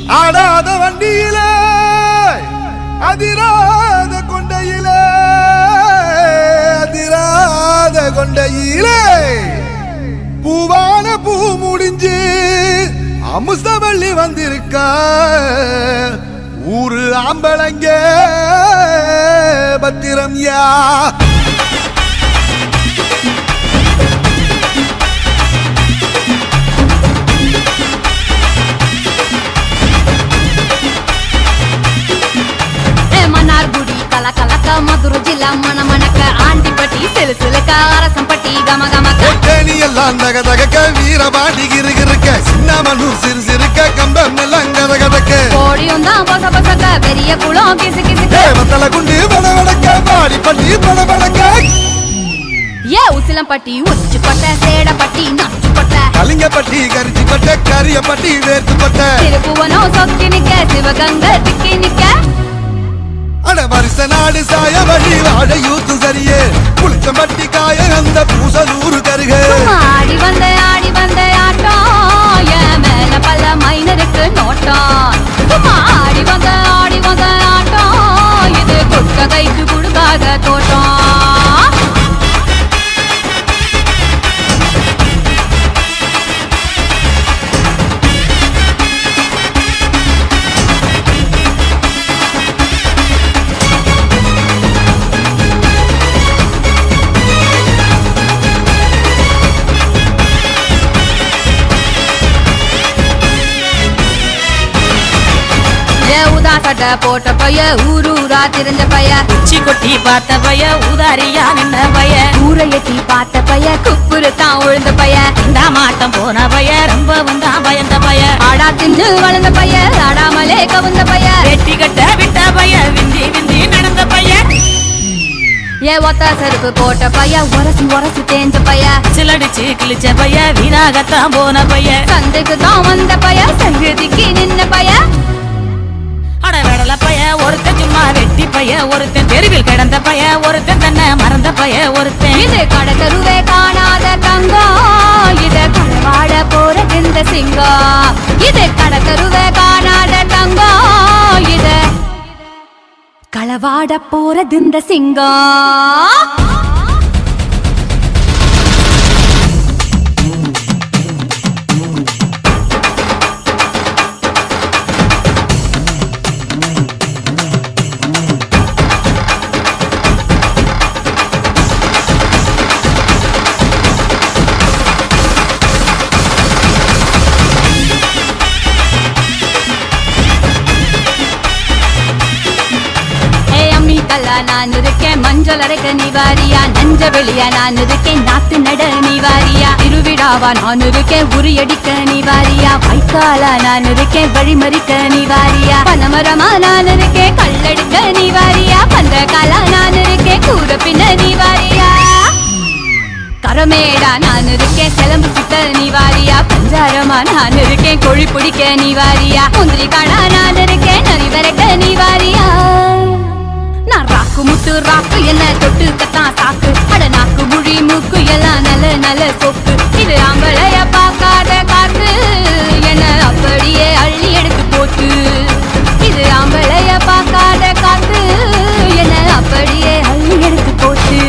ஆடாத வண்டியிலே அதிராத கொண்டையிலே அதிராத கொண்டையிலே பூவான பூ முடிஞ்சு அமுசவள்ளி வந்திருக்கா ஊரு ஆம்பளங்க பத்திரம் யா ఏ మన్నార్గుడి కల కలక మధుర జిల్లా మన మనక ఆంటిపట్టి సిలుసిలక அரசம்பட்டி గమ గమక தேனி எல்லாம் தக தகக்க வீரபாண்டி கிருகிருக்க சின்னமனூர் சிறு சிறுக்க கம்பம் எல்லாம் கத கதக்க கோடி உந்தா பச பசக்க பெரிய குளம் கிசு கிசுக்க தேவத்தல குண்டு பட வடக்க பாடி பட்டி பட வடக்க ஏ உசிலம்பட்டி உச்சு கொட்ட சேடப்பட்டி நச்சு கொட்ட கலிங்கப்பட்டி கரிச்சி பட்ட கரியப்பட்டி வேர்த்து பட்ட திருப்புவனம் சொக்கி நிக்க சிவகங்க திக்கி நிக்க அட வருஷ நாடு சாய வழி வாழ யூத்து சரியே புளிச்சம்பட்டி காய அந்த பூசலூரு கருக சும்மா ஆடி வந்த ஆடி வந்த ஆட்டம் என் மேல பல மைனருக்கு நோட்டம் சும்மா ஆடி வந்த ஆடி வந்த ஆட்டம் இது கொட்ட கைக்கு கொடுக்காத தோட்டம் ஏ உதா சட்டை போட்ட பைய ஊரு ஊரா திரிஞ்ச பைய உச்சி கொட்டி பார்த்த பய உதாரியா நின்ன பய ஊரை எட்டி பார்த்த பைய குப்புரு தான் உழுந்த பைய இந்த மாட்டம் போன பய ரொம்பவும் தான் பயந்த பய ஆடா திஞ்சு வளர்ந்த பைய ஆடாமலே கவுந்த பைய வெட்டி கட்ட விட்ட பய விந்தி விந்தி நடந்த பய ஏ ஒத்த செருப்பு போட்ட பைய உரசி உரசி தேஞ்ச பைய சிலடிச்சு கிழிச்ச பய வீணாகத்தான் போன பய சந்தைக்கு தான் வந்த பைய சங்கதிக்கு நின்ன பைய அட வெடல பய ஒருத்தன் சும்மா வெட்டி பய ஒருத்தன் தெருவில் கிடந்த பய ஒருத்தன் தன்னை மறந்த பய ஒருத்தன் இது கடத்தருவே காணாத தங்கம் இது களவாட போற இந்த சிங்கம் இது கடத்தருவே காணாத தங்கம் இது களவாட போறது இந்த சிங்கம் ஏ அம்மி கல்லா நான் இருக்கேன் மஞ்சள் அரைக்க நீ வாரியா நஞ்ச வெளியா நான் இருக்கேன் நாத்து நட நீ வாரியா திருவிழாவா நான் இருக்கேன் உரியடிக்க நீ வாரியா வைக்காலா நான் இருக்கேன் வழிமறிக்க நீ வாரியா பனமரமா நான் இருக்கேன் கல்லடிக்க நீ வாரியா பந்தகாலா நான் இருக்கேன் கூற பின்ன நீ வாரியா கரமேடா நான் இருக்கேன் சிலம்பு சுத்த நீ வாரியா பஞ்சாரமா நான் இருக்கேன் கோழி பிடிக்க நீ வாரியா முந்திரி காடா நான் இருக்கேன் நரி விரட்ட நீ வாரியா நான் ராக்கு முத்து ராக்கு என்ன தொட்டுக்கத்தான் சாக்கு அட நாக்கு முழி மூக்கு எல்லாம் நல்ல நல்ல சொக்கு இது ஆம்பளைய பார்க்காத காத்து என்ன அப்படியே அள்ளி எடுத்து போட்டு இது ஆம்பளைய பார்க்காத காத்து என்ன அப்படியே அள்ளி எடுத்து போட்டு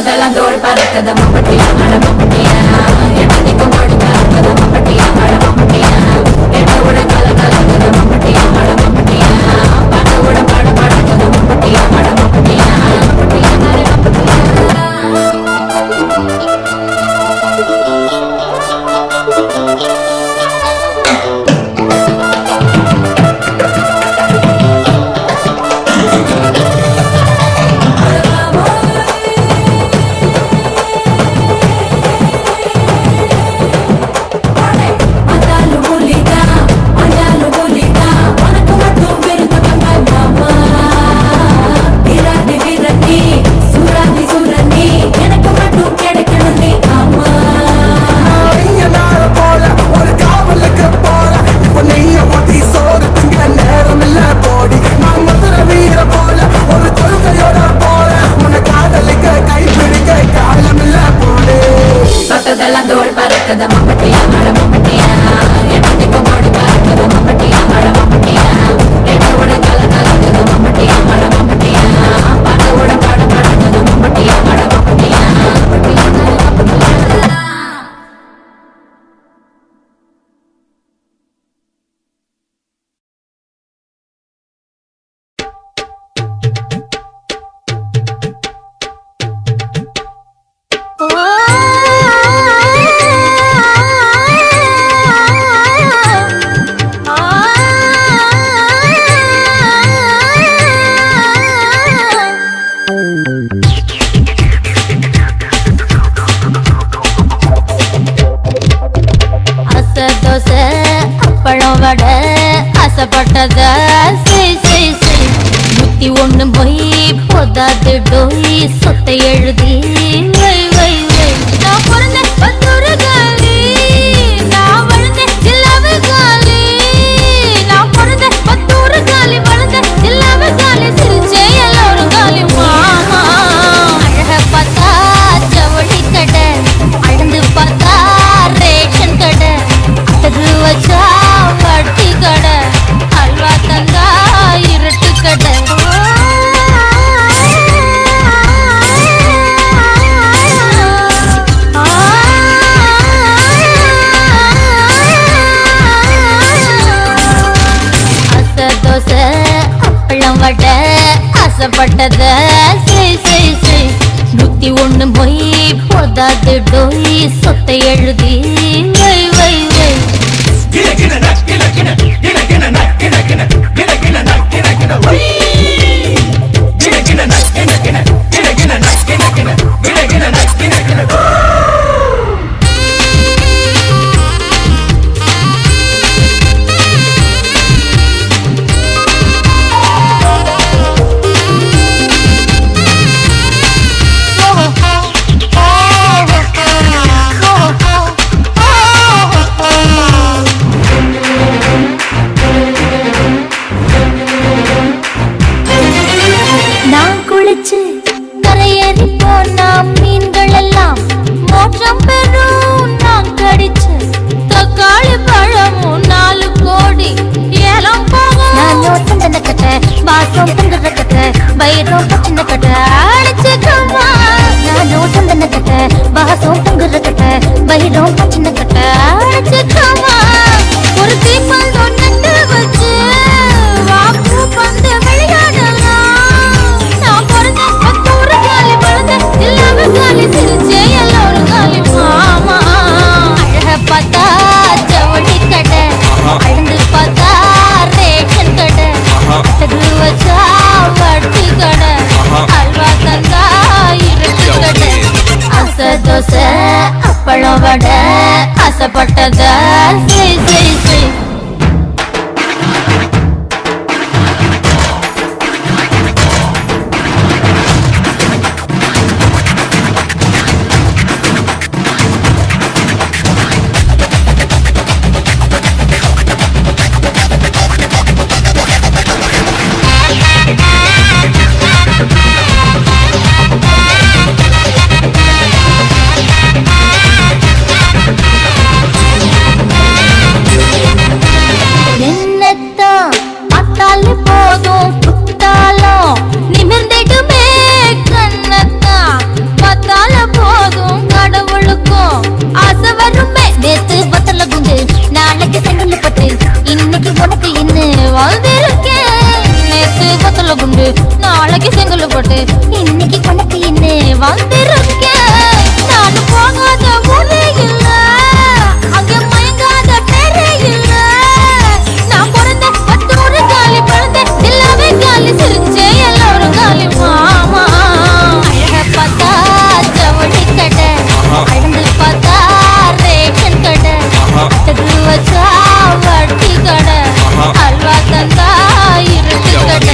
தொட்டதெல்லாம் தோல் பறக்குது மம்பட்டியா அட மம்பட்டியா எட்டதிக்கும் ஓடி பறக்குது மம்பட்டியா அட மம்பட்டியா எட்ட விட கல கலக்குது மம்பட்டியா அட மம்பட்டியா பட விட பட படக்குது மம்பட்டியா அட மம்பட்டியா மம்பட்டியா அட மம்பட்டியா மந்தாலு புலிதா மந்தாலு புலிதா உனக்கு மட்டும் விருந்தவங்க மாமா விராதி விரதி சுராதி சுரதி எனக்கு மட்டும் கிடைக்கணும் நீ ஆமா நீங்க நாள போல ஒரு காவலுக்கு போல இப்ப நீங்க ஒட்டி சோறு திங்கிற நேரம் இல்ல போடி நான் மதுரை வீர போல ஒரு கொள்கையோட போல உன்னை காதலிக்க கைப்பிடிக்க காலம் இல்ல போடு தொட்டதெல்லாம் தோல் பறக்குது மம்பட்டியா அட மம்பட்டியா எட்டதிக்கும் ஓடி பறக்குது மம்பட்டியா அட மம்பட்டியா எட்ட விட கல கலக்குது மம்பட்டியா அட மம்பட்டியா பட விட பட படக்குது மம்பட்டியா அட மம்பட்டியா மம்பட்டியா அட மம்பட்டியா அசை தோசை அப்பளம் வடை ஆசைப்பட்டத செய் செய் செய் நூத்தி ஒண்ணு போய் போதாது டோய் சொத்தை எழுதி வை வை வை நான் பிறந்த பத்தூரு காலி நான் வளர்ந்த ஜில்லாவு காலி நான் பிறந்த பத்தூரு காலி வளர்ந்த ஜில்லாவு காலி சிரிச்சே எல்லாரும் காலி மாமா அழக பார்த்தா ஜவுளி கடை அழந்து பார்த்தா ரேஷன் கடை அழகு வச்சா வட்டி கடை அல்வா தந்தா இருட்டு கடை அசை தோசை அப்பளம் வடை ஆசைப்பட்டத செய் செய் செய் நூத்தி ஒண்ணு மொய் போதாது டோய் சொத்தை எழுதி வை வை வை நான் குளிச்சு கரையேறி போனா மீன்கள் எல்லாம் மோட்சம் பெறும் நான் கடிச்சு தக்காளி பழமும் நாலு கோடி ஏலம் போகும் நான் யோசனை கட்ட பாசம் பொங்குற கட்ட பயிரும் பச்சின கட்ட அடிச்சுக்கம்மா நான் யோசனை கட்ட பாசம் பொங்குற கட்ட பயிரும் பச்சின கட்ட அடிச்சுக்கம்மா ஒரு தீப்பல் நட்டு வச்சு வாக்கு பந்து விளையாடலாம் நான் பிறந்த பத்தூரு காலி வளர்ந்த எல்லாமே காலி சிரிச்சே எல்லாரும் காலி மாமா அழக பார்த்தா ஜவுளி கடை அழந்து பார்த்தா ரேஷன் கடை அழகு வச்சா வட்டி கடை அல்வா தந்தா இருட்டு வந்திருக்கேன் நான் போகாத ஊரே இல்ல அங்க மயங்காத பேரே இல்ல நான் பிறந்த பத்தூரு காலி பிறந்த எல்லாமே காலி சிரிச்சே எல்லாரும் காலி மாமா அழக பார்த்தா ஜவுளி கடை அழந்து பார்த்தா ரேஷன் கடை அட்டது வச்சா வட்டி கடை அல்வா தந்தா இருட்டு கடை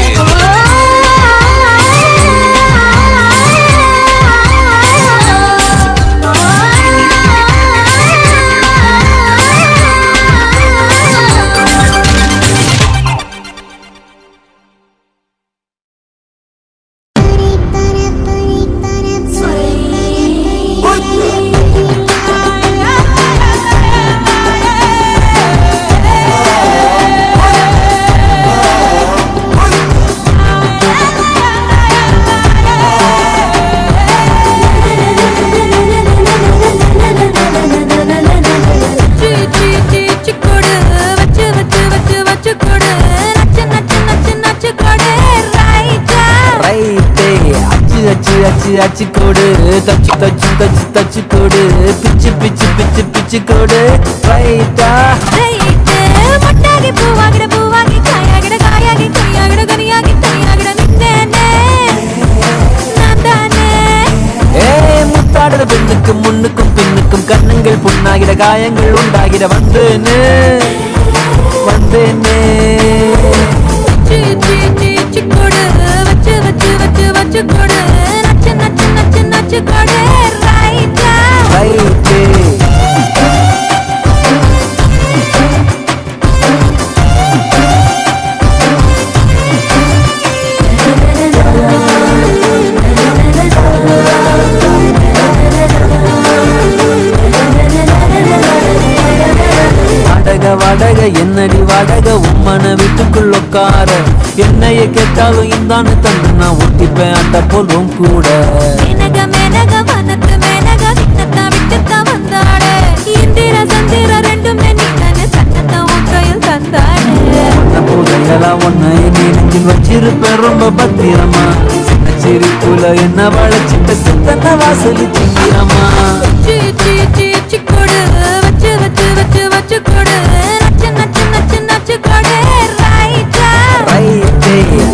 ரைட்டே அச்சு அச்சு அச்சு அச்சு கோடு தச்சு தச்சு தச்சு தச்சு கோடு பிச்சு பிச்சு பிச்சு பிச்சு கோடு ரைட்டா ஏ முத்தாடுற பெண்ணுக்கும் முன்னுக்கும் பின்னுக்கும் கண்ணுங்கள் புண்ணாகிற காயங்கள் உண்டாகிற வந்தேனே வந்தேனே ரைட்டே வாடக வாடக என்னடி வாடக உம்மன வீட்டுக்குள் உட்கார என்னைய கேட்டாலும் இந்தான்னு தந்து நான் ஒட்டிப்பேன் அட்ட போலும் கூட ஒன்ன போதையெல்லாம் ஒன்ன நீ நெஞ்சில் வச்சிருப்பேன் ரொம்ப பத்திரமா சின்ன சிரிப்புல என்ன வளைச்சிட்ட சித்தன வாசலி சிங்கிறமா ரைட்டே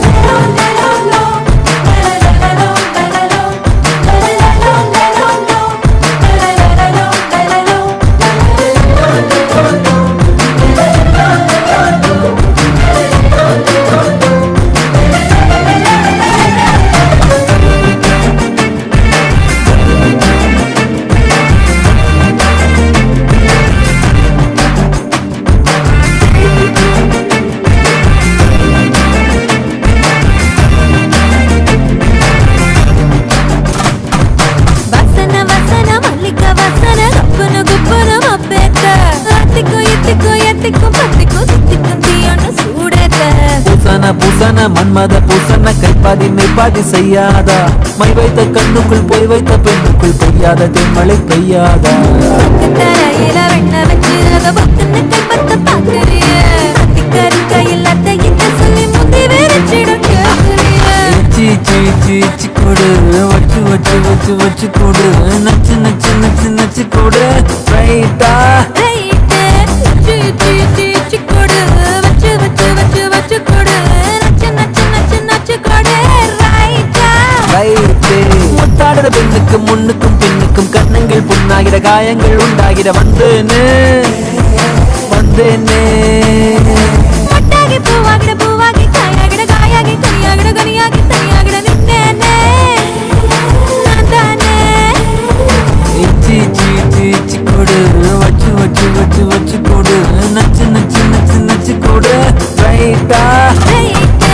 வசன வசன மல்லிக வசன கப்பன குப்பன மப்பேத்த அத்திக்கோ எத்திக்கோ எத்திக்கோ பத்திக்கோ சுத்திக்கும் தீயான சூடேத்த பூசன பூசன மன்மத பூசன கைப்பாதி மெய்ப்பாதி செய்யாதா மை வைத்த கண்ணுக்குள் போய் வைத்த பெண்ணுக்குள் பெய்யாத தென்மழை பெய்யாதா தரையில வெண்ண வச்சு அத பத்துன்னு கைப்பத்த பாக்குறிய அத்திக்கறி கையில் அத்தை இந்த சொல்லி முந்தி வேறச்சிடும் கேக்குறிய சீ சீ சீ சீ கொடு வச்சு வச்சு வச்சு வச்சு கொடு நச்சு நச்சு நச்சு நச்சு கொடு ரைட்டா ரைட்டு சீ சீ சீ சீ கொடு வச்சு வச்சு வச்சு வச்சு கொடு நச்சு நச்சு நச்சு நச்சு கொடு ரைட்டா ரைட்டே முத்தாடுற பெண்ணுக்கு முன்னுக்கும் பின்னுக்கும் கண்ணங்கள் புண்ணாகிற காயங்கள் உண்டாகிற வந்தேனே வந்தேனே மொட்டாகி பூவாகிட பூவாகி காயாகிட காயாகி கனியாகிட கனியாகி தனியாகிட நின்னேனே நான் தானே சீ சீ சீ சீ கொடு வச்சு வச்சு வச்சு வச்சு கொடு நச்சு நச்சு நச்சு நச்சு கொடு ரைட்டா ரைட்டு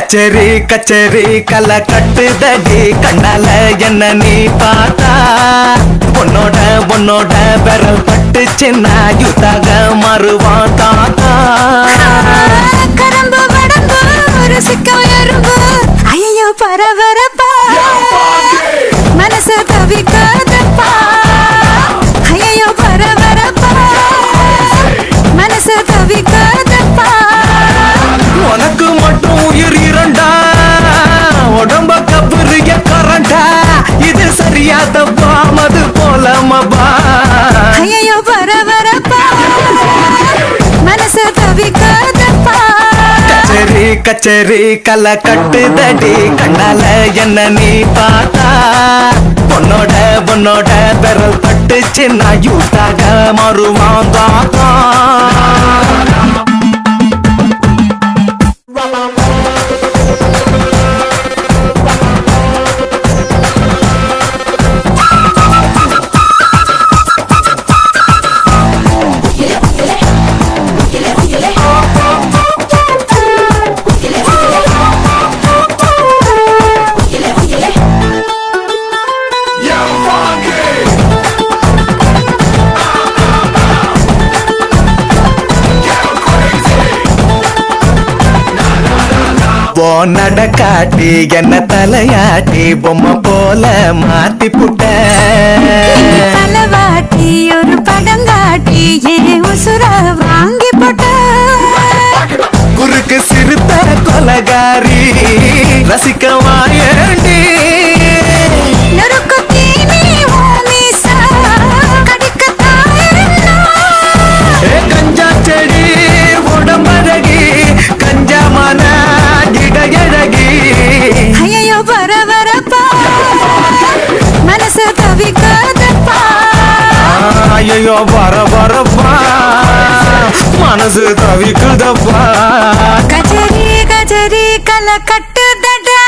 கச்சேரி கச்சேரி கலை கட்டுதடி கண்ணால என்ன நீ பார்த்தா உன்னோட உன்னோட விரல் பட்டுச்சுன்னா யுத்தாக மறுவான் தாத்தா கரம்பு வடம்பு ருசிக்கும் எறும்பு ஐயோ பரபரப்பா மனசு தவிக்காதப்பா ஐயோ பரபரப்பா மனசு தவிக்காதப்பா உனக்கு மட்டும் உயிர் இரண்டா உடம்ப கப்புரிய கரண்டா இது சரியா தப்பா மது போல மபா ஐயோ பரபரப்பா மனசு தவிக்காதப்பா கச்சேரி கச்சேரி கலை கட்டுதடி கண்ணால என்ன நீ பார்த்தா உன்னோட உன்னோட விரல் பட்டுச்சு நான் யூத்தாக மறுவான் தாத்தா ஓ நடக்காட்டி என்ன தலையாட்டி பொம்மை போல மாத்தி புட்ட தலவாட்டி ஒரு படங்காட்டி ஏன் உசுர வாங்கி போட்ட குறுக்கு சிறுத்த கொலகாரி ரசிக்க வாயண்டி நொறுக்கு தீனி ஓமிசா கடிக்கத்தான் இருந்தா. ஏ கஞ்சா செடி உடம்பழகி கஞ்சா மன இடையழகி ஐயையோ பரபரப்பா மனசு தவிக்காதப்பா ஐயோ வர வரப்பா மனசு தவிக்குதப்பா கஜரி கஜரி கல கட்டுதடா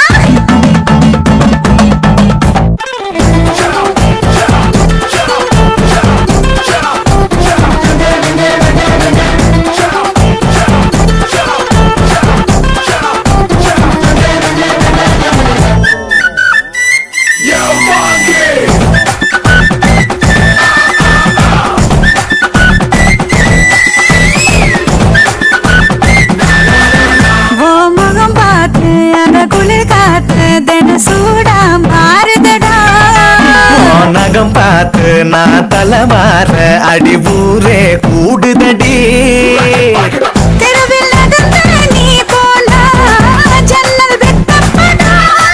ஓ முகம் பார்த்து அத குளிர் காத்து தின சூடா மாறுதடா உன் நகம் பார்த்து நான் தலைமாற அடி ஊரே கூடுதடி தெருவில் நடந்து நீ போனா ஜன்னல் வெட்டப்படா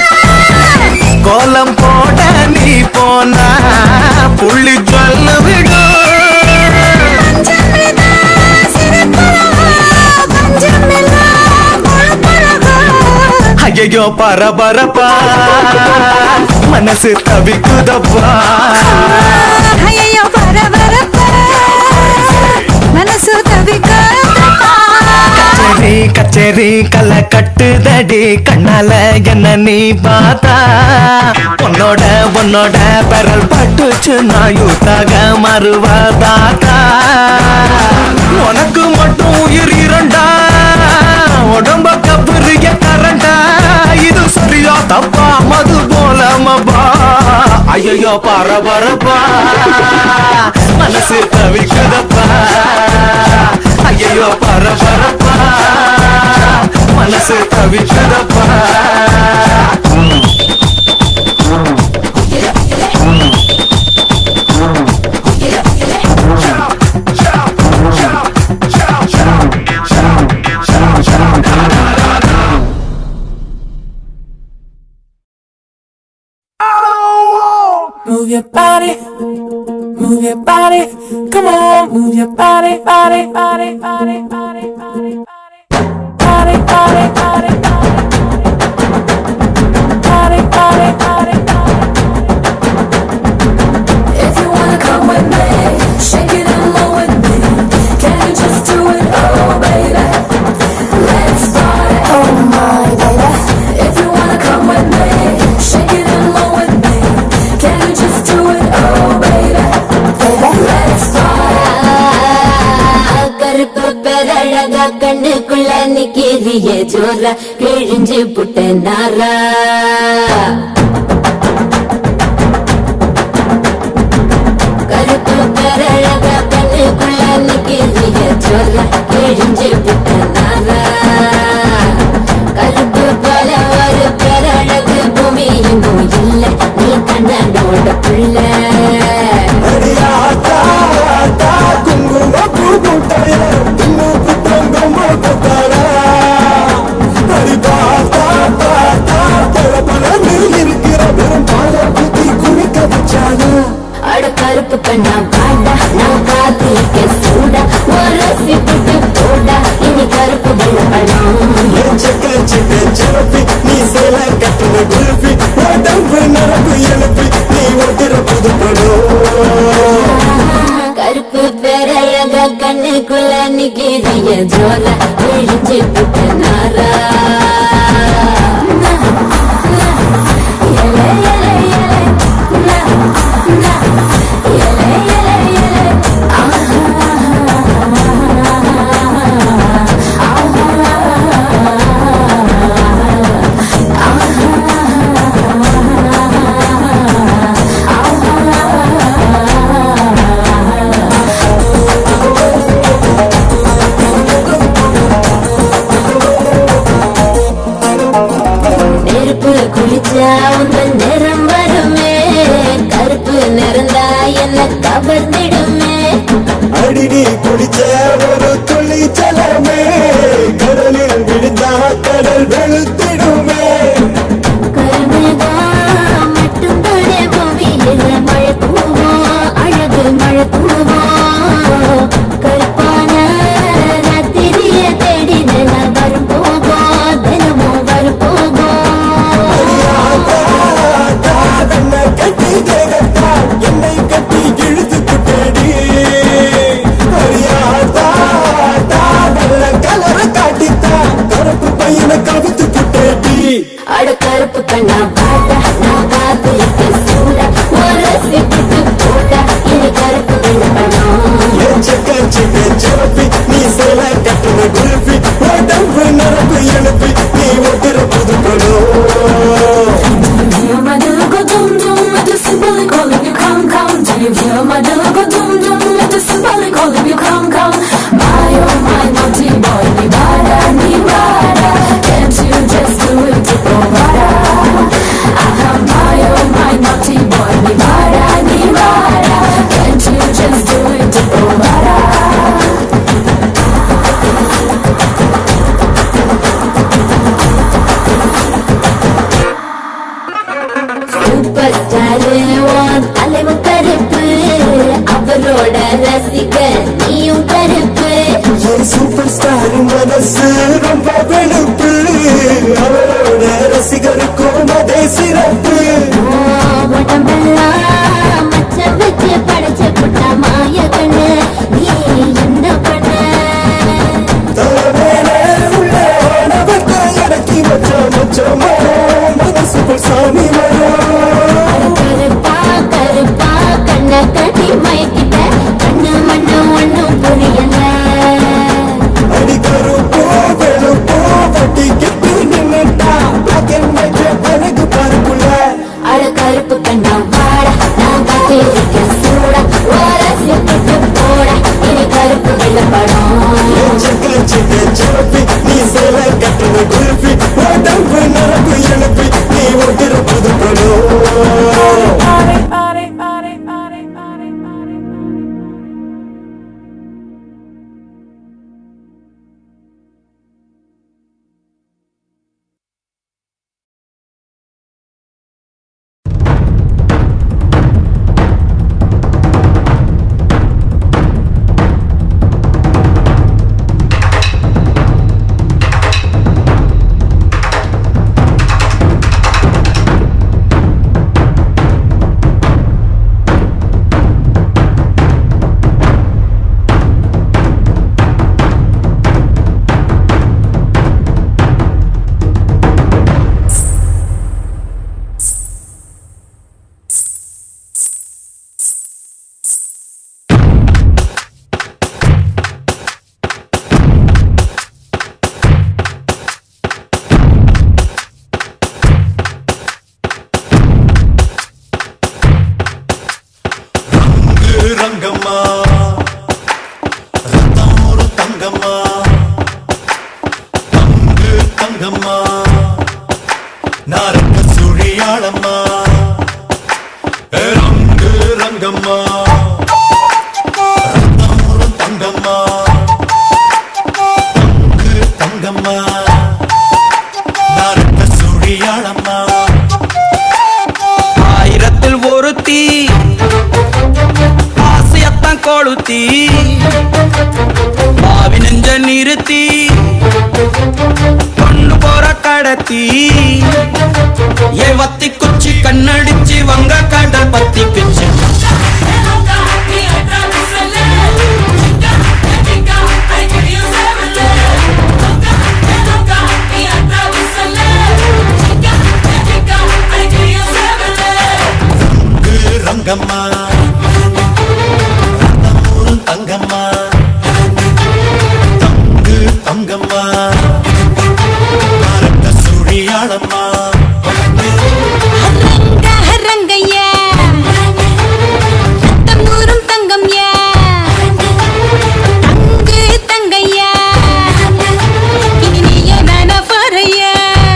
கோலம் போட நீ போனா புள்ளி சொல்ல விடும் பஞ்சமிதா சிரிப்பழகா, பஞ்சமில்லா முழுப்பழகா. ஐயோ பரபரப்பா மனசு தவிக்குதப்பா ஐயையோ பரபரப்பா, மனசு தவிக்காதப்பா. கச்சேரி கச்சேரி கலை கட்டுதடி கண்ணால என்ன நீ பார்த்தா உன்னோட உன்னோட பெறல் பட்டுச்சு நான் யூத்தாக மறுவதாக்கா உனக்கு மட்டும் உயிர் இரண்டா உடம்ப கப்புரிய கரண்டா இது சரியா தப்பா மது போல மபா ஐயோ பரபரப்பா மனசு தவிக்குதப்பா ஐயோ பரபரப்பா மனசு தவிக்குதப்பா Move your body, move your body, come on, move your body, body, body, body, body, body, body, body, body, body, body, body, body, body. If you wanna come with me, shake it and roll with me. Can you just do it, oh baby? Let's party, oh my baby. If you wanna come with me, shake it and roll with me. Can you just do it, oh baby? Let's party. கருப்பு பெரழகா கண்ணுக்குள்ள நிக்கிறிய ஜோரா கிழிஞ்சு புட்ட நாரா கருப்பு பெரழக கண்ணுக்குள்ள நிக்கிறிய ஜோரா கிழிஞ்சு புட்ட நாரா கருப்பு போல ஒரு பெரழகு பூமி எங்கும் இல்ல நீ கண்ணனோட புள்ள அடியாத்தா, ஆத்தா, குங்குமப்பூ பூட்டைய இன்னும் புத்தங்கம்மா பூத்தாரா. அடி பார்த்தா, பார்த்தா, பளபளன்னு இருக்கிற வெறும் பாலை ஊத்தி குடிக்க வச்சானா. அட கருப்பு கண்ணா பாடா நான் காத்திருக்க சூடா ஒரு சிப்பிட்டு போடா இனி கருப்பு வெள்ளப்படம் என் செக்க செக்க சிறப்பி, நீ சேலை கட்டுன குருவி, உடம்பு நரம்பு எழுப்பி, நீ ஒட்டுற புதுப்படம். கருப்பு பேரழக கண்ணுக்குள்ள நிக்கிறிய ஜோல விழிஞ்சு புட்ட நாரா எலே, எலே, எலே, நா, நா, எலே, எலே, எலே, நெருப்பு குளிச்சா உங்கள் நிறம் வருமே கருப்பு நிறந்தா என்ன கவர்ந்திடுமே அடி நீ குடிச்ச ஒரு துளி ஜலமே கடலில் விழுந்தா கடல் வெளுத்திடுமே கருமைதான் மட்டும் தானே பூமியில மழை தூவோம் அழகு மழை தூவோம் கருப்பான ராத்திரிய தேடி நில வரும் போகும் தினமும் வரும் போகும் தன்னை கட்டி தேகத்தா என்னை கட்டி இழுத்து குட்டடி அறியாதா நல்ல கலர காட்டித்தா கருப்பு பையனை கவித்து குட்டடி அட கருப்பு கண்ணா பாட்டா நான் காத்திருக்க சூடா ஒரு சிப்பிட்டு போட்டா இனி கருப்பு வெள்ளப்படம் என் செக்க செக்க சிறப்பி நீ சேலை கட்டுன குருவி உடம்பு நரம்பு எழுப்பி நீ ஒட்டுற புதுப்படம் Do you hear my little go dum dum? I just simply calling you come come. Do you hear my little go dum dum? I just simply calling you come come. My oh my naughty boy, ni bada ni bada. Can't you just do it to provada? Aha, my oh my naughty boy, ni bada ni bada. Can't you just do it to provada? Super star உன் தலைவன் கருப்பு அவரோட ரசிகர் நீயும் கருப்பு என் super star மனசு ரொம்ப வெளுப்பு அவரோட ரசிகருக்கும் அதே சிறப்பு உன் உடம்பெல்லாம் மச்சம் வச்சு படைச்ச புட்டா மாய கண்ணு நீ என்ன பண்ண தலைமையிலே உள்ள ஆணவத்தை அடக்கி வச்ச மச்சமோ மனசுக்குள் சாமி வரும் கருப்பா கருப்பா கண்ண கட்டி மயக்கிட்ட கண்ணு மண்ணு ஒண்ணும் புரியல அடி கருப்போ வெளுப்போ வட்டி கெட்டு நின்னுட்டா black and white அழகு பார்க்குள்ள அட கருப்பு கண்ணா வாடா நான் காத்திருக்க சூடா ஓர சிப்பிட்டு போடா இனி கருப்பு வெள்ளப்படம் என் செக்க செக்க சிறப்பி நீ சேலை கட்டுன குருவி உடம்பு நரம்பு எழுப்பி நீ ஒட்டுற புதுப்படம் Party, party, party, party, party, party. ஆ கொளுத்தி பாவி நெஞ்ச நிறுத்தி கொண்டு போற கடத்தி ஏ வத்தி குச்சி கண்ணடிச்சு வங்க கடல் பத்தி பிச்சு ரங்கம்மா ரத்தமூரு தங்கம்மா தங்கு தங்கம்மா மரக்க சுழியாளம்மா ரங்க ரங்கையா ரத்தமூரும் தங்கம்யா தங்கு தங்கையா இனி நீயே நானா பாறையா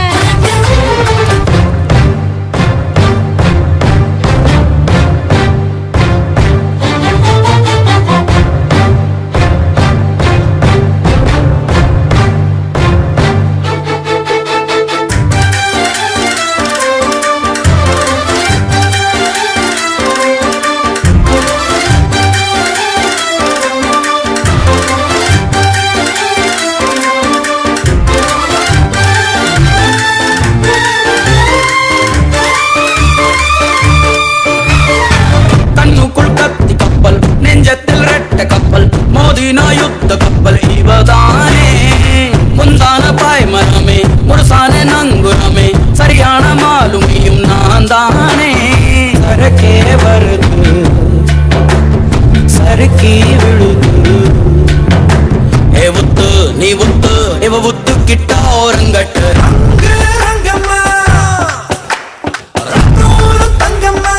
கண்ணுக்குள் கத்தி கப்பல் நெஞ்சத்தில் ரெட்ட கப்பல் மோதினா யுத்த கப்பல் இவதானே முந்தான பாய்மரமே முழுசான நங்குரமே சரியான மாலுமியும் நான் தானே சரக்கே வருது சறுக்கி விழுது ஏ உத்து நீ உத்து இவ உத்து கிட்ட ஓரங்கட்டு ரங்கம்மா ரத்தமூரு தங்கம்மா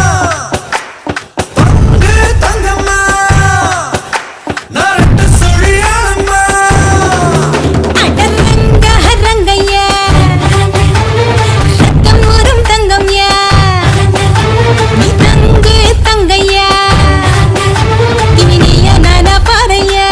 தங்கு தங்கம்மா நரட்ட சுழியாளம்மா அடரங்க ரங்கையா ரத்தமூரும் தங்கம்யா நீ தங்கு தங்கையா இனி நீயே நானா பாறையா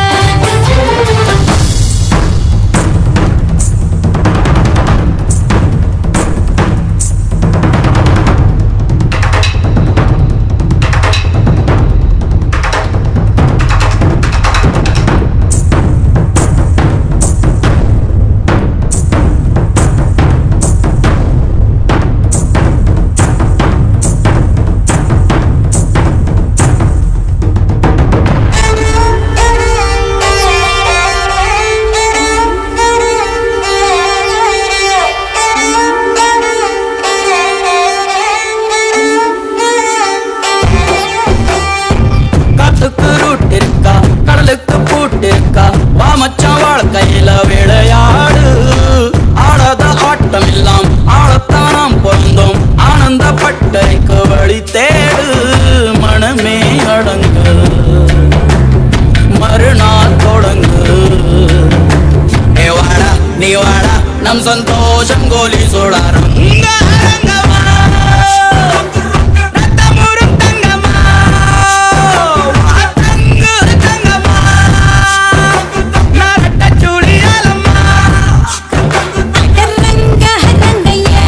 காட்டுக்கு ரூட் இருக்கா கடலுக்கு பூட்டு இருக்கா வா மச்சான் வாழ்க்கையில விளையாடு ஆடாத ஆட்டம் எல்லாம் ஆடத்தான் நாம் பிறந்தோம் ஆனந்த பட்டறைக்கு வழி தேடு மனமே அடங்கு மறுநாள் தொடங்கு ஏ வாடா நீ வாடா நம் சந்தோஷம் கோலி சோடாரம் அடரங்க ரங்கையா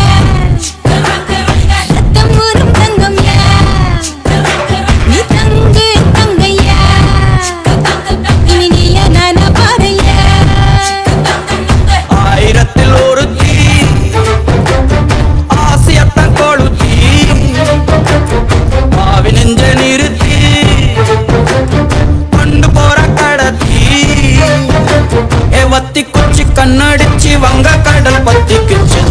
ரத்தமூரும் தங்கம்யா நீ தங்கு தங்கையா இனி நீயே நானா பாறையா ஆயிரத்தில் ஒரு தீ ஆசியத்தான் கொளுத்தி பாவி நெஞ்ச நிறுத்தி கொண்டு போற கடத்தி ஏ வத்தி குச்சி கண்ணடிச்சு வங்க கடல் பத்திக்குச்சு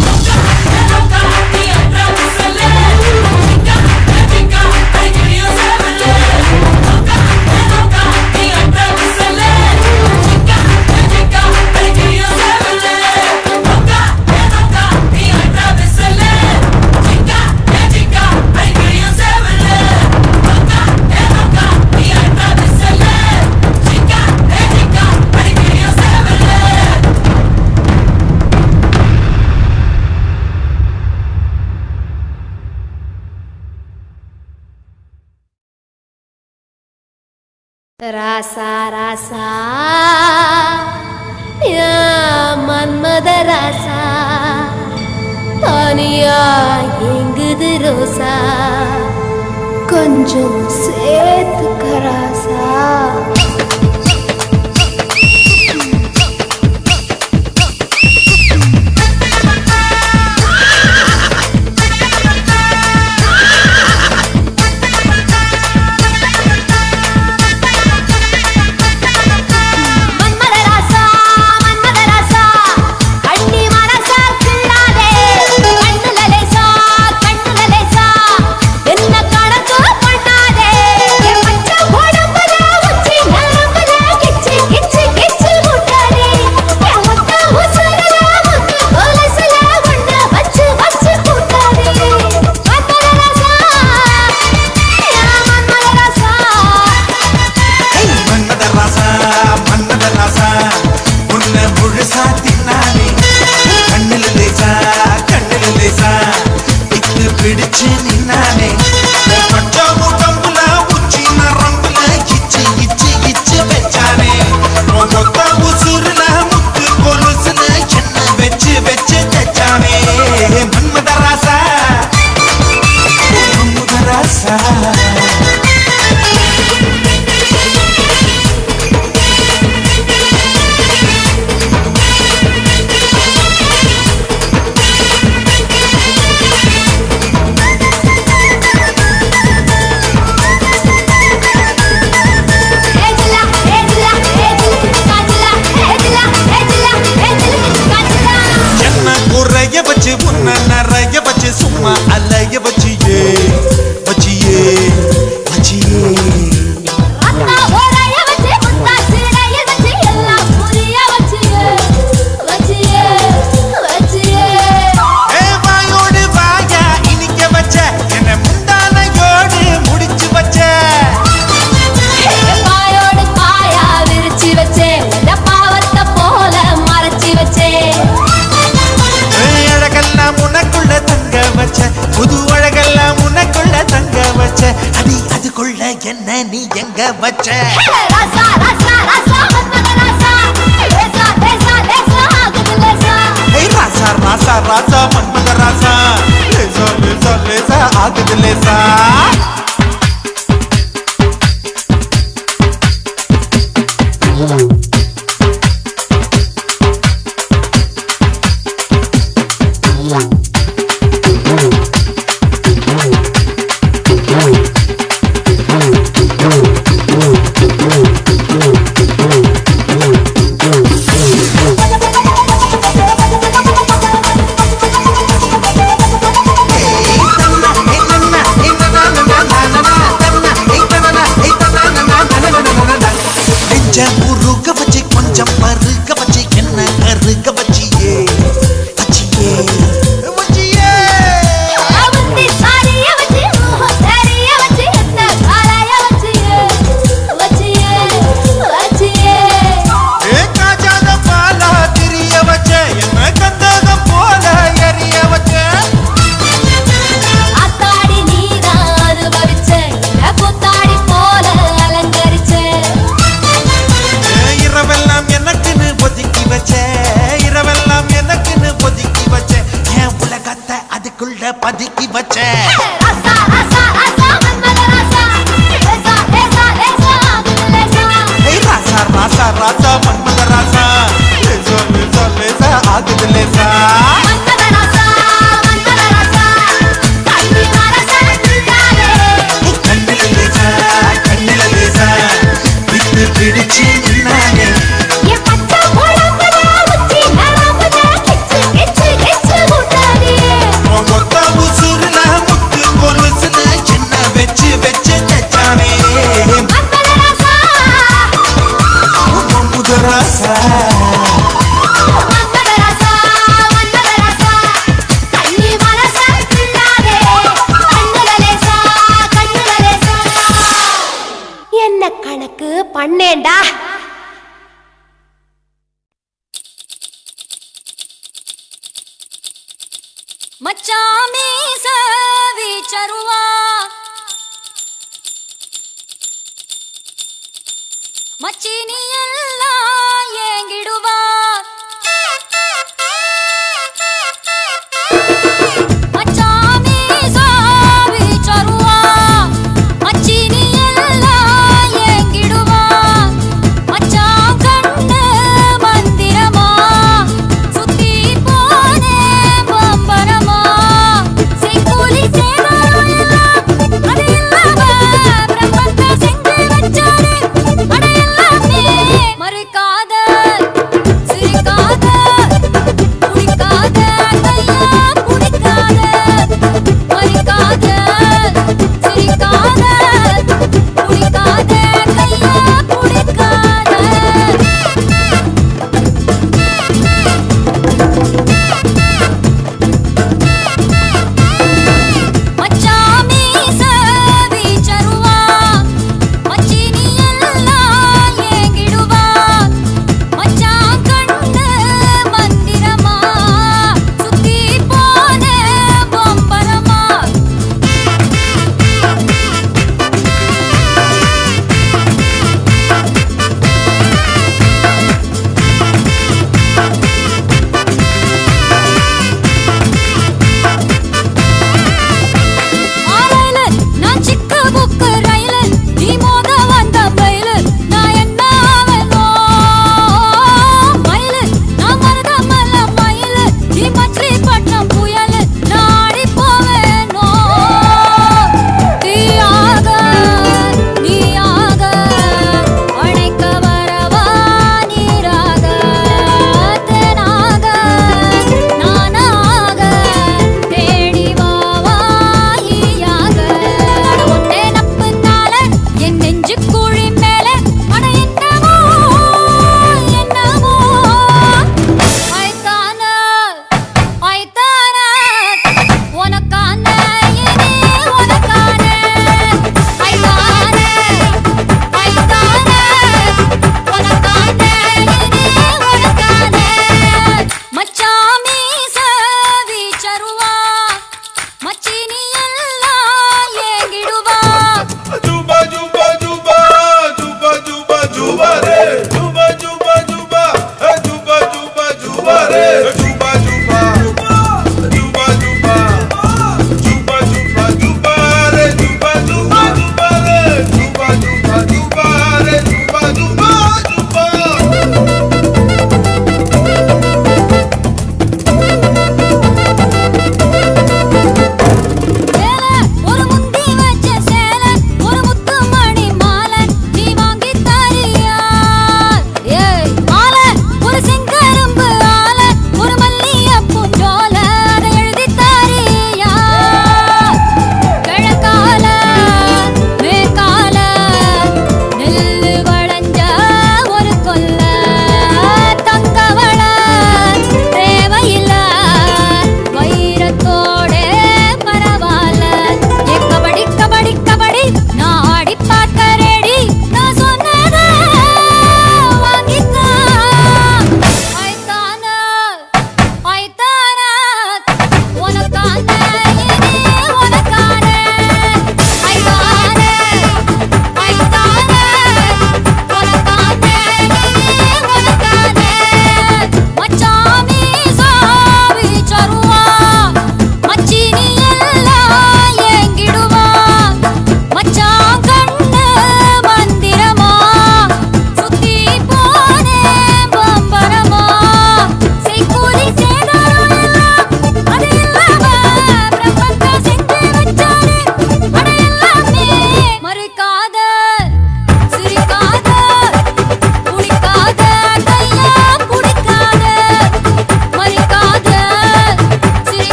ராசா ராசா யா மன்மத ராசா தனியா எங்குது ரோசா கொஞ்சம் சேர்த்துக்க ராசா சிக்க வச்ச ராசா ராசா ராசா மன்மத ராசா லேசா லேசா லேசா ஆகுது லேசா ஏய் ராசா ராசா ராசா மன்மத ராசா லேசா லேசா லேசா ஆகுது லேசா நெஞ்ச முருக வச்சு கொஞ்சம் பருக வச்சு என்ன கருக வச்சியே வச்சியே வச்சியே அவந்தி சாரிய வச்சி சாரிய வச்சி என்ன காலாய வச்சியே வச்சியே வச்சியே ஏ காஜாத பாலா திரிய வச்ச என்ன கந்தகம் போல எரிய வச்ச ஆத்தாடி நீதான் அனுபவிச்ச என்ன புத்தாடி போல அலங்கரிச்ச ஏ, இரவெல்லாம் எனக்குன்னு ஒதுக்கி வச்ச இரவெல்லாம் எனக்குன்னு ஒதுக்கி வச்ச என் உலகத்தை அதுக்குள்ள பதுக்கி வச்ச ராசா ராசா ராசா மன்மத ராசா லேசா லேசா லேசா ஆகுது லேசா ஏய் ராசா ராசா ராசா மன்மத ராசா லேசா லேசா லேசா ஆகுது லேசா மன்மத ராசா மன்மத ராசா கண்ணி மரசா நின்றாரே கண்ணில லேசா கண்ணில லேசா விட்டு பிடிச்சு நின்னானே என் பச்சை குழம்புல உச்சி நரம்புல கிச்சு கிச்சு கிச்சு முட்டாதே உன் கொத்த உசுருல முத்து கொலுசுல சின்ன வச்சு வச்சு தச்சானே மன்மத ராசா உன் முத ராசா மன்மத ராசா மன்மத ராசா கண்ணி மரசா நின்றாரே கண்ணுல லேசா கண்ணுல லேசா என்ன கணக்கு பண்ணேன்டா மச்சாமி சவி சருவா மச்சினி எல்லாம் ஏங்கிடுவா மச்சாமி சவி சருவா மச்சினி எல்லாம் ஏங்கிடுவா மச்சான் கண்ணு மந்திரமா சுத்தி போனே பம்பரமா செய்கூலி சேதாரம் எல்லாம் அது இல்லாம பிரம்மத்தை செஞ்சு வச்சாரு அட எல்லாமே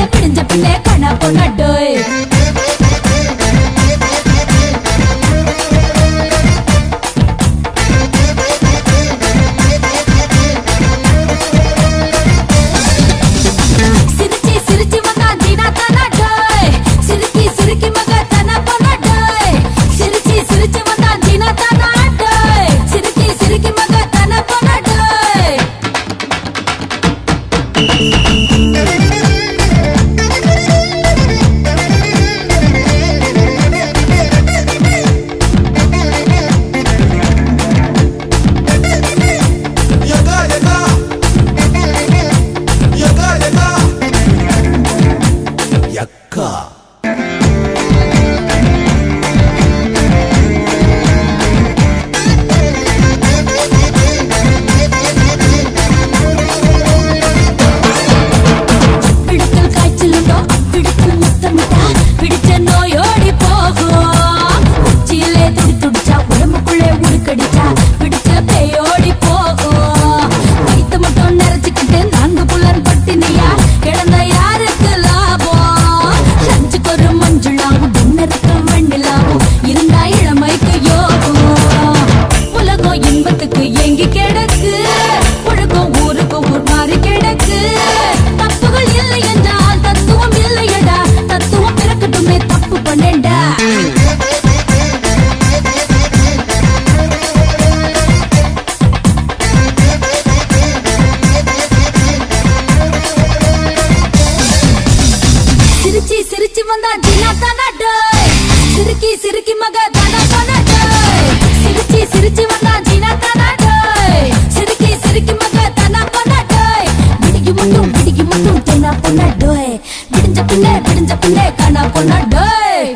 பிடிஞ்ச பிள்ளை கண்ணா பொண்ணாட்டோய் சிரிச்சி சிரிச்சி வந்தா ஜீனா தானாட்டோய் சிரிக்கி சிரிக்கி மக தன பொண்ணாட்டோய் சிரிச்சி சிரிச்சி வந்தா ஜீனா தானாட்டோய் சிரிக்கி சிரிக்கி மக தன பொண்ணாட்டோய் யகா யகா யகா யகா யக்கா பிடிக்கல் காய்ச்சலுண்டோ பிடிக்கல் முத்தமிட்டா பிடிச்ச நோயோடி போகும் உச்சியிலே துடி துடிச்சா உடம்புக்குள்ளே உடுக்கடிச்சா பிடிச்ச பேயோடி போகும் வயித்து மட்டும் நிறைச்சுக்கிட்டு நான்கு புலன் பட்டினியா கிடந்த யாருக்கு லாபம் லஞ்சுக்கு ஒரு மஞ்சுளாகும் டின்னருக்கு வெண்ணிலாவும் இருந்தா இளமைக்கு யோகம் உலகம் இன்பத்துக்கு ஏங்கி கிடக்கு ஒழுக்கம் ஊருக்கு ஊர் மாறி கிடக்கு தப்புகள் இல்லை என்றால் தத்துவம் இல்லையடா தத்துவம் பிறக்கட்டுமே தப்பு பண்ணேன்டா சிரிச்சி சிரிச்சி வந்தா ஜீனா தானா டோய் சிரிக்கி சிரிக்கி மக தானா தானா டோய் சிரிச்சி சிரிச்சி வந்தா ஜீனா தானா டோய் சிரிக்கி சிரிக்கி மக தானா தானா டோய் விடிகி மட்டும் விடிகி மட்டும் தேனா பொண்ணா டோய் விடிஞ்ச பிள்ளை விடிஞ்ச பிள்ளை காணா பொண்ணா டோய்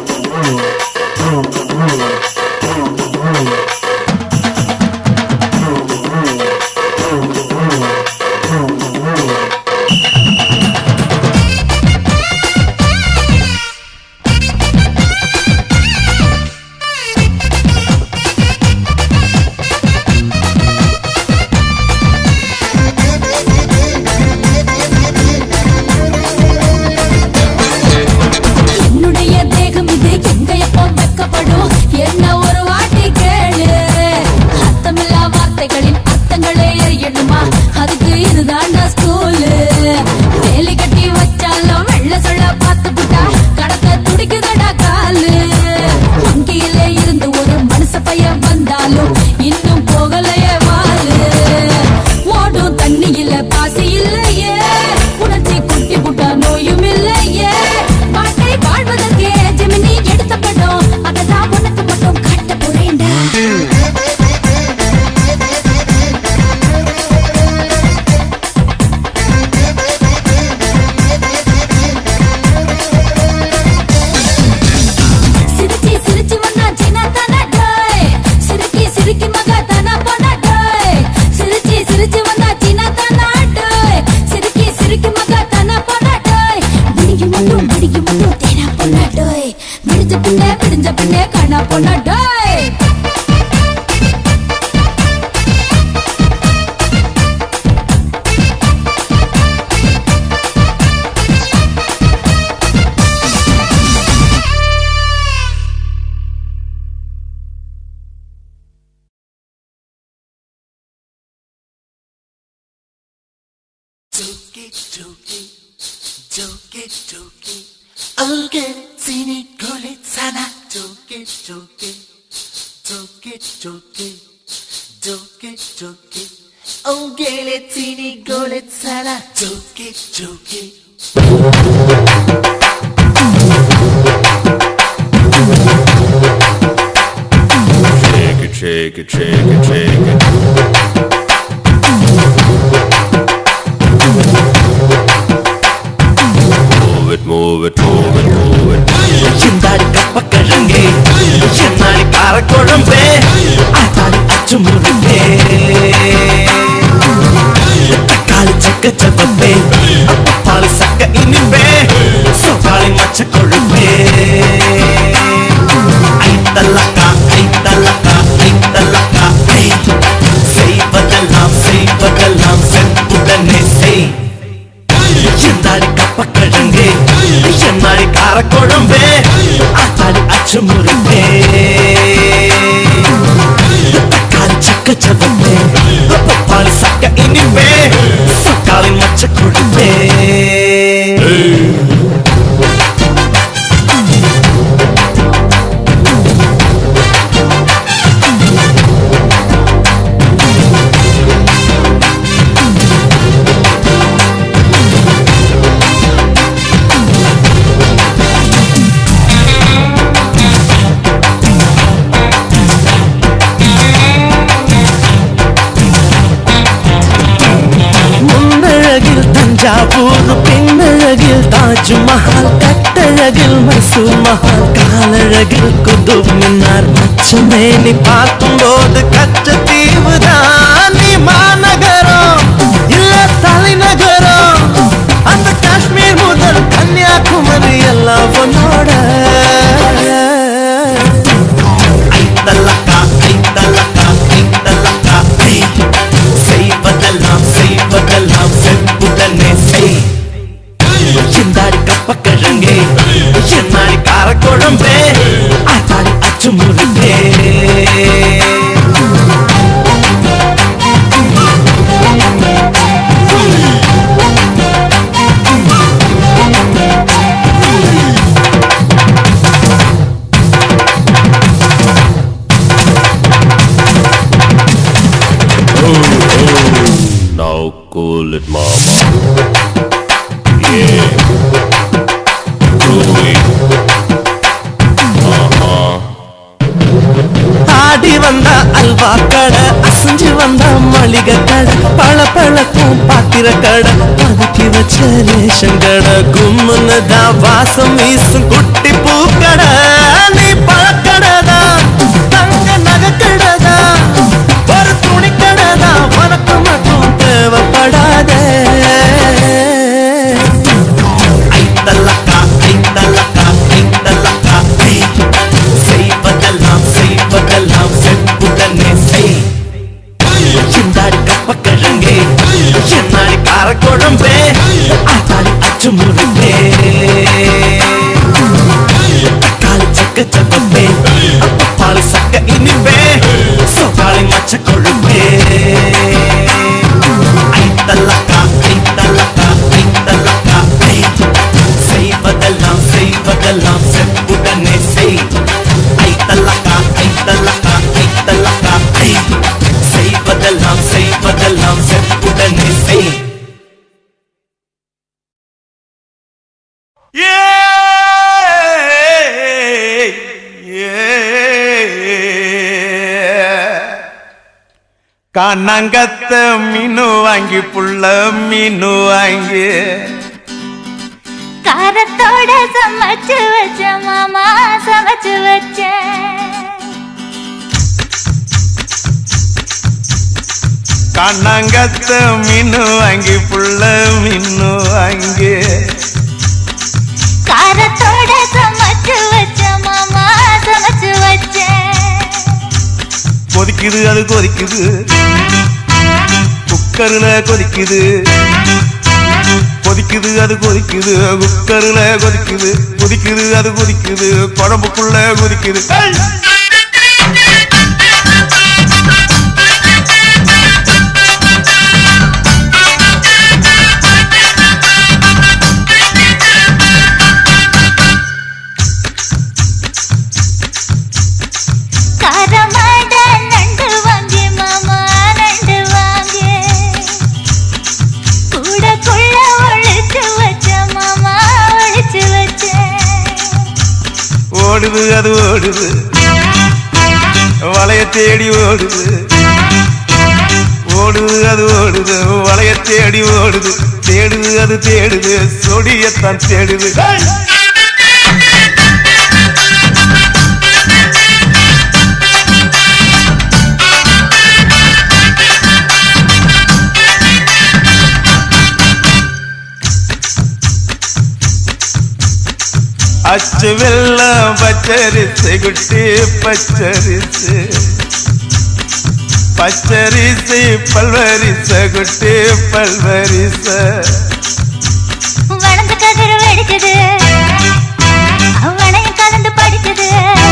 என்னுடைய தேகம் இது எங்க எப்போ வெக்கப்படும் என்ன ஒரு வாட்டி கேளு அர்த்தமில்லா வார்த்தைகளின் அர்த்தங்களே எரியணுமா அதுக்கு இதுதான்டா ஸ்கூலு வேலி கட்டி வச்சாலும் வெள்ள சொல்ல பார்த்து புட்டா கடத்த துடிக்குதடா காலு வங்கியிலே இருந்து ஒரு மனுஷ பையன் வந்தாலும் இன்னும் போகலையே வாலு ஓடும் தண்ணியில பாசி இல்லையே உணர்ச்சி குட்டி புட்டா நோயும் இல்லையே வாழ்க்கை வாழ்வதற்கே ஜெமினி எடுத்த படம் அததான் உனக்கு மட்டும் காட்ட போறேன்டா சிரிச்சி சிரிச்சி வந்தா ஜீனா தானா டோய் சிரிக்கி சிரிக்கி மக தானா பொண்ணா டோய் சிரிச்சி சிரிச்சி வந்தா ஜீனா தானா டோய் சிரிக்கி சிரிக்கி மக தானா பொண்ணா டோய் விடிகி மட்டும் விடிகி மட்டும் தேனா பொண்ணா டோய் விடிஞ்ச பின்னே விடிஞ்ச பின்னே காணா பொண்ணா டோய் Joke, joke, joke, joke. 어게 지니 걸리잖아. joke, joke, joke, joke, joke, joke. 어게 지니 걸리잖아. joke, joke. Shake it, shake it, shake it, shake it. Move it, move it, move it, move it. சிந்தாடி கப்பக்கிழங்கே என்னாடி காரக்குழம்பே ஆத்தாடி அச்சு முருகே தக்காளி சக்க சப்பப்பே அப்பப்பாலி சக்க இனிப்பே சோபாளி மச்ச கொழுப்பே ஐத்தலக்கா ஐத்தலக்கா ஐத்தலக்கா ஐ செய்வதெல்லாம் செய்வதெல்லாம் செப்புடனே செய் சிந்தாடி கப்பக்கிழங்கே அச்சு முறுக்கே தக்காளி சக்க சவப்பே பப்பாளி சக்க இனிப்பே சக்காளி மச்ச கொடுப்பே முன்னழகில் தஞ்சாவூர் பின்னழகில் தாஜ்மஹால் கட்டழகில் மைசூர் மஹால் காலழகில் குதுப் மினார் மச்சமேனி பார்க்கும்போது கச்ச தீவுதான் நீ மாநகரம் இல்ல தலைநகரம் அந்த காஷ்மீர் முதல் கன்னியாகுமரி எல்லாம் உன்னோட ஐத்தலக்கா ஐத்தலக்கா ஐத்தலக்கா ஐ செய்வதெல்லாம் செய்வதெல்லாம் செப்புடனே செய் சிந்தாடி கப்ப கிழங்கே என்னாடி காரக்குழம்பே ஆத்தாடி அச்சு முறுக்கே Now cool it, mama. Yeah. Groovy. Uh-huh. ஆடி வந்த அல்வா கடை அசைஞ்சு வந்த மளிகை கடை பழ பழக்கும் பாத்திர கடை பதுக்கி வச்ச ரேஷன் கடை கும்முன்னு தான் வாசம் வீசும் குட்டி பூக்கடை நீ பழக்கடை தங்க நகைக்கடை ஒரு துணி கடை உனக்கு மட்டும் தேவைப்படாதே ஐத்தலக்கா ஐத்தலக்கா ஐத்தலக்கா ஐ செய்வதெல்லாம் செய்வதெல்லாம் செப்புடனே செய் சிந்தாடி கப்ப கிழங்கே என்னாடி காரக்குழம்பே ஆத்தாடி அச்சு முறுக்கே தக்காளி சக்க சப்பப்பே பாலி சக்க இனிப்பே சோபாளி மச்ச கொழுப்பே ஐத்தலக்கா ஐத்தலக்கா ஐத்தலக்கா ஐ செய்வதெல்லாம் செய்வதெல்லாம் செப்புடனே செய் ஐத்தலக்கா ஐத்தலக்கா ஐத்தலக்கா ஐ செய்வதெல்லாம் செய்வதெல்லாம் செப்புடனே செய் கண்ணங்கத்த மீனு வாங்கி புள்ள மீனு வாங்கி காரத்தோட சமைச்சு வச்ச மாமா சமைச்சு வச்ச கண்ணங்கத்த மீனு வாங்கி புள்ள மீனு வாங்கி காரத்தோட சமைச்சு வச்ச மாமா சமைச்சு வச்ச கொதிக்குது அது கொதிக்குது குக்கர்ல கொதிக்குது கொதிக்குது அது கொதிக்குது குக்கர்ல கொதிக்குது கொதிக்குது அது கொதிக்குது குழம்புக்குள்ள கொதிக்குது ஏய்! காரமாட நண்டு வாங்கி மாமா நண்டு வாங்கி கூடக்குள்ள ஒழிச்சு வச்ச மாமா ஒழிச்சு வச்ச ஓடுது அது ஓடுது வளைய தேடி ஓடுது ஓடுது அது ஓடுது வளைய தேடி ஓடுது தேடுது அது தேடுது சொடியத்தான் தேடுது ஏய்! அச்சு வெள்ளம் பச்சரிசு குட்டி பச்சரிசு பச்சரிசு பல்வரிச குட்டி பல்வரிச வளர்ந்து கதிர் வெடிக்குது அவனையும் கலந்து படிக்குது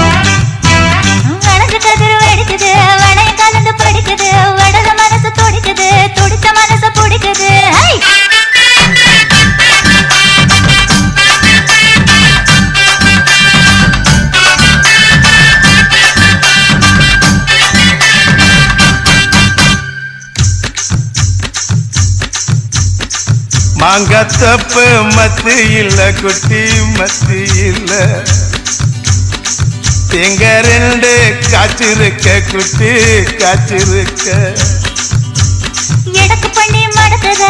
மாங்கத்தப்பு மத்து இல்ல குட்டி மத்து இல்ல எங்க ரெண்டு காய்ச்சிருக்க குட்டி காய்ச்சிருக்க எடக்கு பண்ணி மடக்குற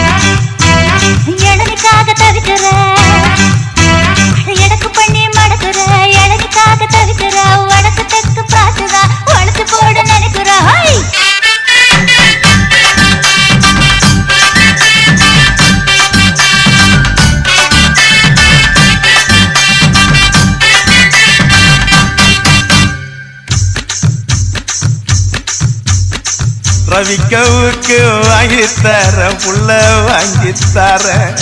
இளநிக்காக தவிக்கிற எடக்கு பண்ணி மடக்குற இளநிக்காக தவிக்கிற வடக்கு தெற்கு பார்த்துதா வளர்த்து போட நினைக்கிற ஹை! ரவிக்கவுக்கு வாங்கி தர புள்ள வாங்கி தர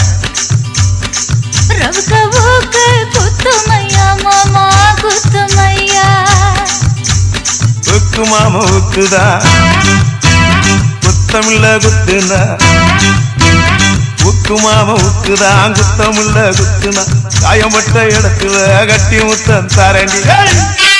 ரவுக்க ஊக்கு குத்துமையா மாமா குத்துமையா உக்கு மாம உக்குதான் குத்தமில்ல குத்துனா உக்கு மாம உக்குதான் குத்தமில்ல குத்துனா காயப்பட்ட இடத்துல கட்டி முத்தம் தரண்டி ஏய்!